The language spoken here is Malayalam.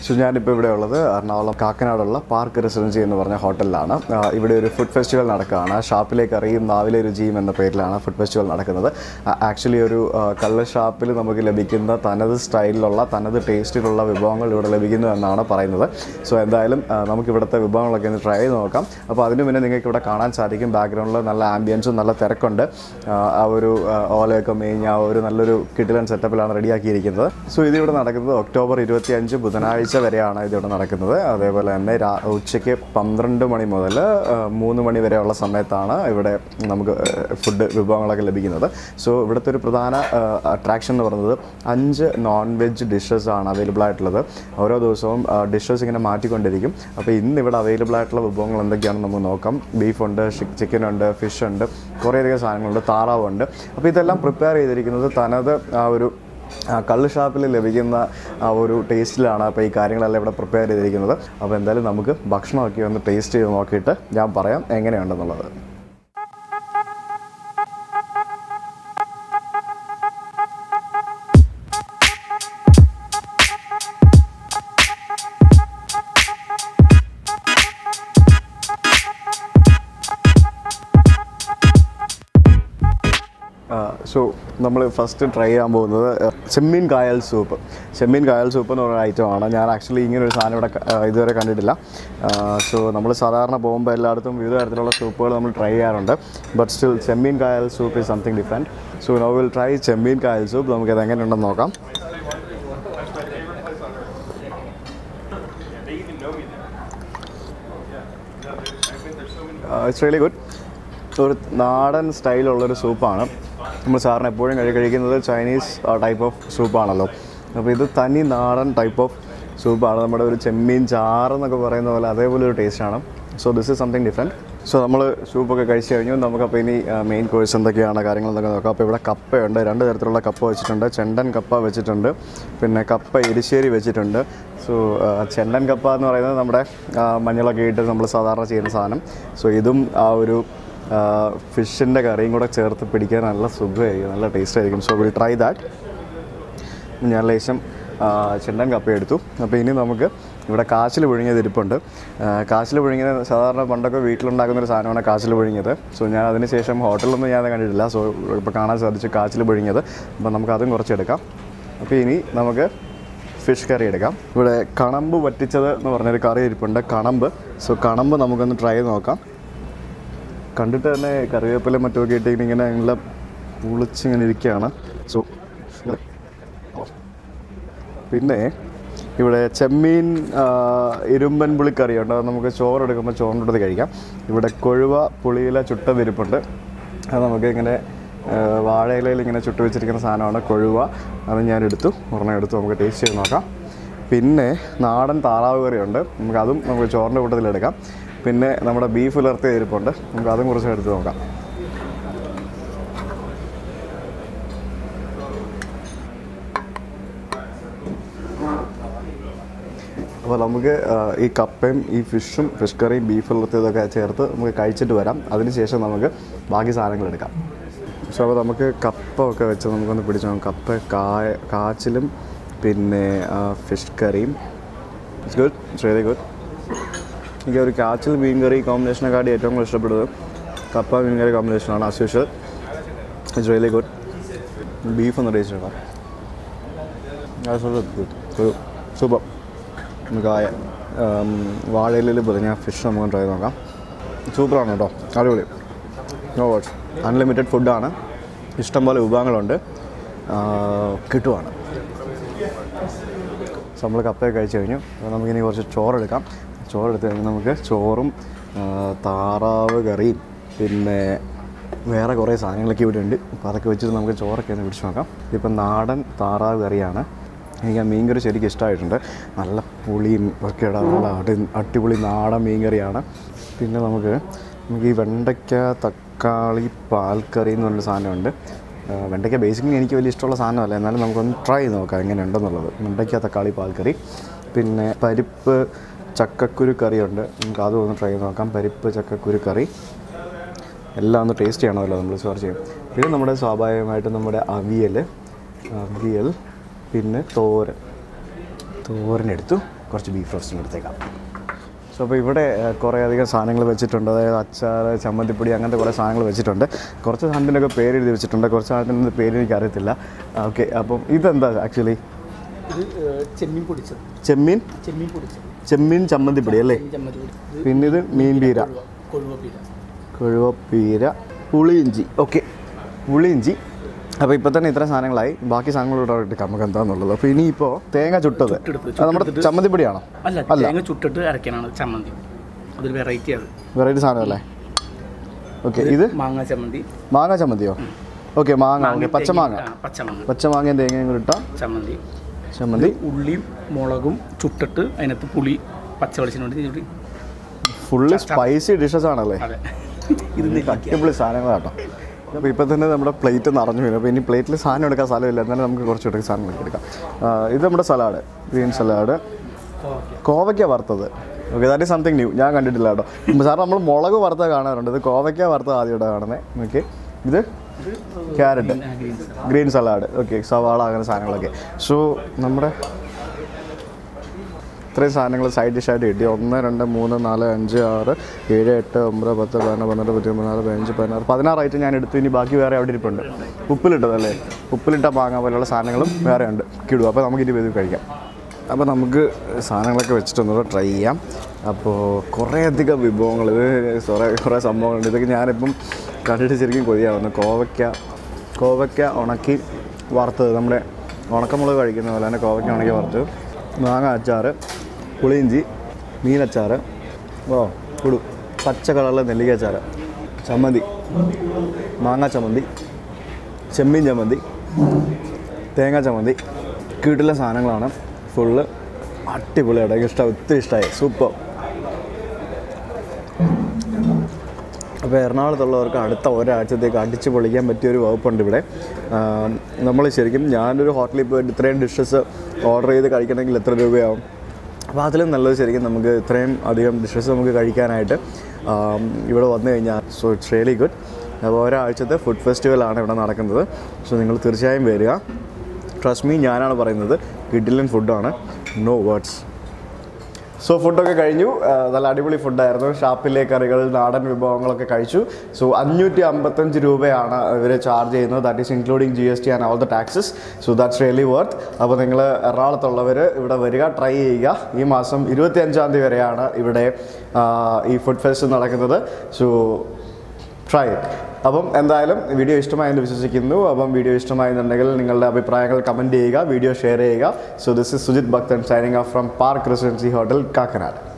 സോ ഞാനിപ്പോൾ ഇവിടെ ഉള്ളത് എറണാകുളം കാക്കനാടുള്ള പാർക്ക് റെസിഡൻസി എന്ന് പറഞ്ഞ ഹോട്ടലിലാണ് ആ, ഇവിടെ ഒരു ഫുഡ് ഫെസ്റ്റിവൽ നടക്കുകയാണ് ഷാപ്പിലേക്ക് അറിയും നാവിലെ രുചിയും എന്ന പേരിലാണ് ഫുഡ് ഫെസ്റ്റിവൽ നടക്കുന്നത് ആക്ച്വലി ഒരു ആ, കള്ള് ഷാപ്പിൽ നമുക്ക് ലഭിക്കുന്ന തനത് സ്റ്റൈലിലുള്ള തനത് ടേസ്റ്റിലുള്ള വിഭവങ്ങൾ ഇവിടെ ലഭിക്കുന്നു എന്നാണ് പറയുന്നത് സോ എന്തായാലും ആ, നമുക്ക് ഇവിടുത്തെ വിഭവങ്ങളൊക്കെ ഒന്ന് ട്രൈ ചെയ്ത് നോക്കാം അപ്പോൾ അതിന് മുന്നേ നിങ്ങൾക്ക് ഇവിടെ കാണാൻ സാധിക്കും ബാക്ക്ഗ്രൗണ്ടിൽ നല്ല ആംബിയൻസും നല്ല തിരക്കുണ്ട് ആ, ആ ഒരു ആ, ഓലയൊക്കെ മേഞ്ഞ ആ ഒരു നല്ലൊരു കിടിലൻ സെറ്റപ്പിലാണ് റെഡിയാക്കിയിരിക്കുന്നത് സോ ഇതിവിടെ നടക്കുന്നത് ഒക്ടോബർ ഇരുപത്തി അഞ്ച് ബുധനാഴ്ച വരെയാണ് ഇതിവിടെ നടക്കുന്നത് അതേപോലെ തന്നെ രാ ഉച്ചയ്ക്ക് പന്ത്രണ്ട് മണി മുതൽ ആ, മൂന്ന് മണി വരെയുള്ള സമയത്താണ് ഇവിടെ നമുക്ക് ഫുഡ് വിഭവങ്ങളൊക്കെ ലഭിക്കുന്നത് സോ ഇവിടുത്തെ ഒരു പ്രധാന അട്രാക്ഷൻ എന്ന് പറയുന്നത് അഞ്ച് നോൺ വെജ് ഡിഷസ് ആണ് അവൈലബിൾ ആയിട്ടുള്ളത് ഓരോ ദിവസവും ഡിഷസ് ഇങ്ങനെ മാറ്റിക്കൊണ്ടിരിക്കും അപ്പോൾ ഇന്ന് ഇവിടെ അവൈലബിൾ ആയിട്ടുള്ള വിഭവങ്ങൾ എന്തൊക്കെയാണെന്ന് നമുക്ക് നോക്കാം ബീഫുണ്ട് ചിക്കൻ ഉണ്ട് ഫിഷ് ഉണ്ട് കുറേയധികം സാധനങ്ങളുണ്ട് താറാവുണ്ട് അപ്പോൾ ഇതെല്ലാം പ്രിപ്പയർ ചെയ്തിരിക്കുന്നത് തനത് ആ ഒരു ആ, കള്ള് ഷാപ്പിൽ ലഭിക്കുന്ന ആ ഒരു ടേസ്റ്റിലാണ് അപ്പോൾ ഈ കാര്യങ്ങളെല്ലാം ഇവിടെ പ്രിപ്പയർ ചെയ്തിരിക്കുന്നത് അപ്പോൾ എന്തായാലും നമുക്ക് ഭക്ഷണമൊക്കെ ഒന്ന് ടേസ്റ്റ് ചെയ്ത് നോക്കിയിട്ട് ഞാൻ പറയാം എങ്ങനെയുണ്ടെന്നുള്ളത് സോ നമ്മൾ ഫസ്റ്റ് ട്രൈ ചെയ്യാൻ പോകുന്നത് ആ, ചെമ്മീൻ കായൽ സൂപ്പ് ചെമ്മീൻ കായൽ സൂപ്പ് എന്ന് പറയുന്ന ഐറ്റമാണ് ഞാൻ ആക്ച്വലി ഇങ്ങനെ ഒരു സാധനം ഇവിടെ ക- ആ, ഇതുവരെ കണ്ടിട്ടില്ല സോ നമ്മൾ സാധാരണ പോകുമ്പോൾ എല്ലായിടത്തും വിവിധ തരത്തിലുള്ള സൂപ്പുകൾ നമ്മൾ ട്രൈ ചെയ്യാറുണ്ട് but still chemmeen kayal soup is something different so no will try chemmeen kayal soup നമുക്കത് എങ്ങനെയുണ്ടെന്ന് നോക്കാം ഇറ്റ്സ് റിയലി ഗുഡ് ഒരു നാടൻ സ്റ്റൈലുള്ളൊരു സൂപ്പാണ് നമ്മൾ സാറിന് എപ്പോഴും കഴി കഴിക്കുന്നത് ചൈനീസ് ടൈപ്പ് ഓഫ് സൂപ്പാണല്ലോ അപ്പോൾ ഇത് തനി നാടൻ ടൈപ്പ് ഓഫ് സൂപ്പാണ് നമ്മുടെ ഒരു ചെമ്മീൻ ചാറ് എന്നൊക്കെ പറയുന്ന പോലെ അതേപോലെ ഒരു ടേസ്റ്റാണ് so this is something different so നമ്മൾ സൂപ്പൊക്കെ കഴിച്ച് കഴിഞ്ഞു നമുക്കപ്പോൾ ഇനി മെയിൻ കോഴ്സ് എന്തൊക്കെയാണ് കാര്യങ്ങൾ എന്തൊക്കെ നോക്കാം അപ്പോൾ ഇവിടെ കപ്പയുണ്ട് രണ്ട് തരത്തിലുള്ള കപ്പ വെച്ചിട്ടുണ്ട് ചെണ്ടൻ കപ്പ വെച്ചിട്ടുണ്ട് പിന്നെ കപ്പ എരിശ്ശേരി വെച്ചിട്ടുണ്ട് സോ ചെണ്ടൻ കപ്പ എന്ന് പറയുന്നത് നമ്മുടെ ആ, മഞ്ഞളൊക്കെ ഇട്ട് നമ്മൾ സാധാരണ ചെയ്യുന്ന സാധനം സോ ഇതും ആ ഒരു ഫിഷിൻ്റെ കറിയും കൂടെ ചേർത്ത് പിടിക്കാൻ നല്ല സുഖമായിരിക്കും നല്ല ടേസ്റ്റ് ആയിരിക്കും സോ വിൽ ട്രൈ ദാറ്റ് ഞാൻ ലേശം ആ, ചെണ്ടൻ കപ്പ എടുത്തു അപ്പോൾ ഇനി നമുക്ക് ഇവിടെ കാച്ചിൽ പുഴുങ്ങിയത് ഇരിപ്പുണ്ട് ആ, കാച്ചിൽ പുഴുങ്ങിയത് സാധാരണ പണ്ടൊക്കെ വീട്ടിലുണ്ടാക്കുന്ന ഒരു സാധനമാണ് കാച്ചിൽ പുഴുങ്ങിയത് സോ ഞാൻ അതിന് ശേഷം ഹോട്ടലിലൊന്നും ഞാൻ അത് കണ്ടിട്ടില്ല സോ ഇപ്പോൾ കാണാൻ സാധിച്ചു കാച്ചിൽ പുഴുങ്ങിയത് അപ്പോൾ നമുക്ക് അതും കുറച്ചെടുക്കാം അപ്പോൾ ഇനി നമുക്ക് ഫിഷ് കറി എടുക്കാം ഇവിടെ കണമ്പ് വറ്റിച്ചത് എന്ന് പറഞ്ഞൊരു കറി ഇരിപ്പുണ്ട് കണമ്പ് സോ കണമ്പ് നമുക്കൊന്ന് ട്രൈ ചെയ്ത് നോക്കാം കണ്ടിട്ട് തന്നെ കറിവേപ്പില മറ്റുമൊക്കെ ഇട്ടിങ്ങനെ ഇങ്ങനെ നല്ല പുളിച്ചിങ്ങനെ ഇരിക്കുകയാണ് സോ പിന്നെ ഇവിടെ ചെമ്മീൻ ആ, ഇരുമ്പൻ പുളിക്കറിയുണ്ട് അത് നമുക്ക് ചോറ് എടുക്കുമ്പോൾ ചോറിൻ്റെ അടുത്ത് കഴിക്കാം ഇവിടെ കൊഴുവ പുളിയില ചുട്ട വിരിപ്പുണ്ട് അത് നമുക്ക് ഇങ്ങനെ ആ, വാഴയിലയിൽ ഇങ്ങനെ ചുട്ട് വെച്ചിരിക്കുന്ന സാധനമാണ് കൊഴുവ അത് ഞാൻ എടുത്തു ഒരെണ്ണം എടുത്തു നമുക്ക് ടേസ്റ്റ് ചെയ്ത് നോക്കാം പിന്നെ നാടൻ താറാവ് കറിയുണ്ട് നമുക്ക് അതും നമുക്ക് ചോറിൻ്റെ കൂട്ടത്തിൽ എടുക്കാം പിന്നെ നമ്മുടെ ബീഫ് ഉലർത്തിയ ഇരിപ്പുണ്ട് നമുക്ക് അതും കുറച്ച് എടുത്ത് നോക്കാം അപ്പോൾ നമുക്ക് ആ, ഈ കപ്പയും ഈ ഫിഷും ഫിഷ് കറിയും ബീഫ് ഉലർത്തിയതൊക്കെ ചേർത്ത് നമുക്ക് കഴിച്ചിട്ട് വരാം അതിനുശേഷം നമുക്ക് ബാക്കി സാധനങ്ങൾ എടുക്കാം സോ അപ്പോൾ നമുക്ക് കപ്പ ഒക്കെ വെച്ച് നമുക്കൊന്ന് പിടിച്ചു നോക്കാം കപ്പ കായ കാച്ചിലും പിന്നെ ഫിഷ് കറിയും it's good it's very good എനിക്ക് ഒരു കാച്ചിൽ മീൻ കറി കോമ്പിനേഷനെക്കാട്ടി ഏറ്റവും കൂടുതൽ ഇഷ്ടപ്പെടുന്നത് കപ്പ മീൻ കറി കോമ്പിനേഷനാണ് as usual it's really good beef ഒന്ന് ടേസ്റ്റ് ചെയ്യണം ഒരു സൂപ്പർ നമുക്ക് ആ വാഴയിലിൽ പൊതിഞ്ഞ ഫിഷ് നമുക്ക് ട്രൈ നോക്കാം സൂപ്പറാണ് കേട്ടോ അടിപൊളി നോ വാട്ട്സ് അൺലിമിറ്റഡ് ഫുഡാണ് ഇഷ്ടംപോലെ വിഭവങ്ങളുണ്ട് ആ, കിട്ടുവാണ് സോ നമ്മൾ കപ്പയൊക്കെ കഴിച്ച് കഴിഞ്ഞു അപ്പോൾ നമുക്കിനി കുറച്ച് ചോറെടുക്കാം ചോറെടുത്ത് കഴിഞ്ഞ് നമുക്ക് ചോറും ആ, താറാവ് കറിയും പിന്നെ വേറെ കുറേ സാധനങ്ങളൊക്കെ ഇവിടെ ഉണ്ട് അപ്പോൾ അതൊക്കെ വെച്ചിട്ട് നമുക്ക് ചോറൊക്കെ ഒന്ന് പിടിച്ച് നോക്കാം ഇപ്പം നാടൻ താറാവ് കറിയാണ് എനിക്ക് ആ മീൻകറി ശരിക്കും ഇഷ്ടമായിട്ടുണ്ട് നല്ല പുളിയും ഒക്കെ ഇടാൻ നല്ല അടി അടിപൊളി നാടൻ മീൻകറിയാണ് പിന്നെ നമുക്ക് നമുക്ക് ഈ വെണ്ടയ്ക്ക തക്കാളി പാൽക്കറി എന്ന് പറഞ്ഞൊരു സാധനമുണ്ട് ആ, വെണ്ടയ്ക്ക ബേസിക്കലി എനിക്ക് വലിയ ഇഷ്ടമുള്ള സാധനമല്ല എന്നാലും നമുക്കൊന്ന് ട്രൈ ചെയ്ത് നോക്കാം എങ്ങനെയുണ്ടെന്നുള്ളത് വെണ്ടയ്ക്ക തക്കാളി പാൽക്കറി പിന്നെ പരിപ്പ് ചക്കക്കുരു കറിയുണ്ട് നമുക്ക് അതും ഒന്ന് ട്രൈ ചെയ്ത് നോക്കാം പരിപ്പ് ചക്കക്കുരു കറി എല്ലാം ഒന്ന് ടേസ്റ്റ് ചെയ്യണമല്ലോ നമ്മൾ സെർച്ച് ചെയ്യും പിന്നെ നമ്മുടെ സ്വാഭാവികമായിട്ടും നമ്മുടെ അവിയൽ അവിയൽ പിന്നെ തോരൻ തോരനെടുത്തു കുറച്ച് ബീഫ് റോസ്റ്റും എടുത്തേക്കാം സോ അപ്പോൾ ഇവിടെ ഏഹ്, കുറേ അധികം സാധനങ്ങൾ വെച്ചിട്ടുണ്ട് അതായത് അച്ചാർ ചമ്മന്തിപ്പൊടി അങ്ങനത്തെ കുറേ സാധനങ്ങൾ വെച്ചിട്ടുണ്ട് കുറച്ച് സാധനത്തിനൊക്കെ പേര് എഴുതി വെച്ചിട്ടുണ്ട് കുറച്ച് സാധനത്തിൻ്റെ പേര് എനിക്ക് അറിയത്തില്ല ഓക്കെ അപ്പം ഇതെന്താ ആക്ച്വലി ഇത് ഏഹ്, ചെമ്മീൻ പൊടിച്ചത് ചെമ്മീൻ ചെമ്മീൻ പൊടിച്ചത് ചെമ്മീൻ ചമ്മന്തിപ്പൊടി അല്ലേ ചെമ്മീൻ ചമ്മന്തി പൊടിച്ചത് പിന്നെ ഇത് മീൻ പീര കൊഴുവപ്പീര കുഴുവപ്പീര പുളിയിഞ്ചി ഓക്കെ പുളിയിഞ്ചി അപ്പോൾ ഇപ്പോൾ തന്നെ ഇത്ര സാധനങ്ങളായി ബാക്കി സാധനങ്ങളോട് എടുക്കാം നമുക്ക് എന്താണെന്നുള്ളത് അപ്പോൾ ഇനിയിപ്പോൾ തേങ്ങ ചുട്ടത് ചുട്ടെടുത്ത്, അത് നമ്മുടെ ചമ്മന്തിപ്പൊടിയാണോ അല്ല തേങ്ങ ചുട്ടിട്ട് അരക്കാനാണ് ചമ്മന്തി അതൊരു വെറൈറ്റി അത് വെറൈറ്റി സാധനമല്ലേ ഓക്കെ ഇത് മാങ്ങ ചമ്മന്തി മാങ്ങ ചമ്മന്തിയോ ഓക്കെ മാങ്ങ ഓക്കെ പച്ചമാങ്ങ ആ, പച്ചമാങ്ങ പച്ചമാങ്ങയും തേങ്ങയും കൂടി ഇട്ടാൽ ചമ്മന്തി ചമ്മന്തി ഉള്ളിയും മുളകും ചുട്ടിട്ട് അതിനകത്ത് പുളി പച്ച വെളിച്ചെണ്ണ കൊണ്ട് ചൂടി ഫുള്ള് സ്പൈസി ഡിഷസ് ആണല്ലേ അതെ ഇത് നെല്ലിക്ക അടിപൊളി സാധനങ്ങളാട്ടോ അപ്പോൾ ഇപ്പോൾ തന്നെ നമ്മുടെ പ്ലേറ്റ് നിറഞ്ഞു വരും അപ്പോൾ ഇനി പ്ലേറ്റിൽ സാധനം എടുക്കാൻ സ്ഥലമില്ല എന്നാലും നമുക്ക് കുറച്ച് എടുക്കാൻ സാധനങ്ങൾ എടുക്കാം ആ, ഇത് നമ്മുടെ സലാഡ് ഗ്രീൻ സലാഡ് കോവയ്ക്ക വറുത്തത് okay that is something new ഞാൻ കണ്ടിട്ടില്ല കേട്ടോ സാർ നമ്മൾ മുളക് വറുത്ത കാണാറുണ്ട് ഇത് കോവയ്ക്ക വറുത്ത ആദ്യമായിട്ട് കാണുന്നത് ഓക്കെ ഇത് ക്യാരറ്റ് ഗ്രീൻ സലാഡ് ഓക്കെ സവാള അങ്ങനെ സാധനങ്ങളൊക്കെ സോ നമ്മുടെ ഇത്രയും സാധനങ്ങൾ സൈഡ് ഡിഷായിട്ട് കിട്ടി ഒന്ന് രണ്ട് മൂന്ന് നാല് അഞ്ച് ആറ് ഏഴ് എട്ട് ഒമ്പത് പത്ത് പതിനൊന്ന് പന്ത്രണ്ട് പതിമൂന്ന് പതിനാല് പതിനഞ്ച് പതിനാറ് പതിനാറ് ഐറ്റം ഞാൻ എടുത്തു ഇനി ബാക്കി വേറെ അവിടെ ഇരിപ്പുണ്ട് ഉപ്പിലിട്ടതല്ലേ ഉപ്പിലിട്ട മാങ്ങ പോലെയുള്ള സാധനങ്ങളും വേറെ ഉണ്ട് കിടും അപ്പോൾ നമുക്ക് ഇനി ഇത് കഴിക്കാം അപ്പോൾ നമുക്ക് സാധനങ്ങളൊക്കെ വെച്ചിട്ടൊന്നുകൂടെ ട്രൈ ചെയ്യാം അപ്പോൾ കുറേയധികം വിഭവങ്ങൾ ഇത് കുറേ കുറേ സംഭവങ്ങളുണ്ട് ഇതൊക്കെ ഞാനിപ്പം കണ്ടിട്ട് ശരിക്കും കൊതിയാവുന്നു കോവയ്ക്ക കോവയ്ക്ക ഉണക്കി വറുത്തത് നമ്മുടെ ഉണക്കമുളക് കഴിക്കുന്ന പോലെ തന്നെ കോവയ്ക്ക ഉണക്കി വറുത്ത് മാങ്ങ അച്ചാർ പുളിയിഞ്ചി മീനച്ചാർ ഓ കുടു പച്ച കളറിലെ നെല്ലിക്ക അച്ചാർ ചമ്മന്തി മാങ്ങ ചമ്മന്തി ചെമ്മീൻ ചമ്മന്തി തേങ്ങ ചമ്മന്തി കീട്ടിലെ സാധനങ്ങളാണ് ഫുള്ള് അടിപൊളിയായിട്ട് എനിക്ക് ഇഷ്ടം ഒത്തിരി ഇഷ്ടമായി സൂപ്പർ അപ്പോൾ എറണാകുളത്തുള്ളവർക്ക് അടുത്ത ഒരാഴ്ചത്തേക്ക് അടിച്ച് പൊളിക്കാൻ പറ്റിയ ഒരു വകുപ്പുണ്ട് ഇവിടെ നമ്മൾ ശരിക്കും ഞാനൊരു ഹോട്ടലിൽ പോയിട്ട് ഇത്രയും ഡിഷസ് ഓർഡർ ചെയ്ത് കഴിക്കണമെങ്കിൽ എത്ര രൂപയാവും അപ്പോൾ അതിലും നല്ലത് ശരിക്കും നമുക്ക് ഇത്രയും അധികം ഡിഷസ് നമുക്ക് കഴിക്കാനായിട്ട് ആം, ഇവിടെ വന്നു കഴിഞ്ഞാൽ സോ ഇറ്റ്സ് റിയലി ഗുഡ് അപ്പോൾ ഒരാഴ്ചത്തെ ഫുഡ് ഫെസ്റ്റിവലാണ് ഇവിടെ നടക്കുന്നത് സോ നിങ്ങൾ തീർച്ചയായും വരിക ട്രസ്റ്റ് മീ ഞാനാണ് പറയുന്നത് കിഡിലൻ ഫുഡാണ് നോ വേർഡ്സ് സോ ഫുഡൊക്കെ കഴിഞ്ഞു ആ, നല്ല അടിപൊളി ഫുഡായിരുന്നു ഷാപ്പിലെ കറികൾ നാടൻ വിഭവങ്ങളൊക്കെ കഴിച്ചു സോ അഞ്ഞൂറ്റി അമ്പത്തഞ്ച് രൂപയാണ് ഇവർ ചാർജ് ചെയ്യുന്നത് that is including G S T and all the taxes so that's really worth അപ്പോൾ നിങ്ങൾ എറണാകുളത്തുള്ളവർ ഇവിടെ വരിക ട്രൈ ചെയ്യുക ഈ മാസം ഇരുപത്തി അഞ്ചാം തീയതി വരെയാണ് ഇവിടെ ആ, ഈ ഫുഡ് ഫെസ്റ്റ് നടക്കുന്നത് സോ ട്രൈ അപ്പം എന്തായാലും വീഡിയോ ഇഷ്ടമായെന്ന് വിശ്വസിക്കുന്നു അപ്പം വീഡിയോ ഇഷ്ടമായെന്നുണ്ടെങ്കിൽ നിങ്ങളുടെ അഭിപ്രായങ്ങൾ കമൻറ്റ് ചെയ്യുക വീഡിയോ ഷെയർ ചെയ്യുക so this is Sujith Bhakthan signing off from Park Residency hotel Kakkanad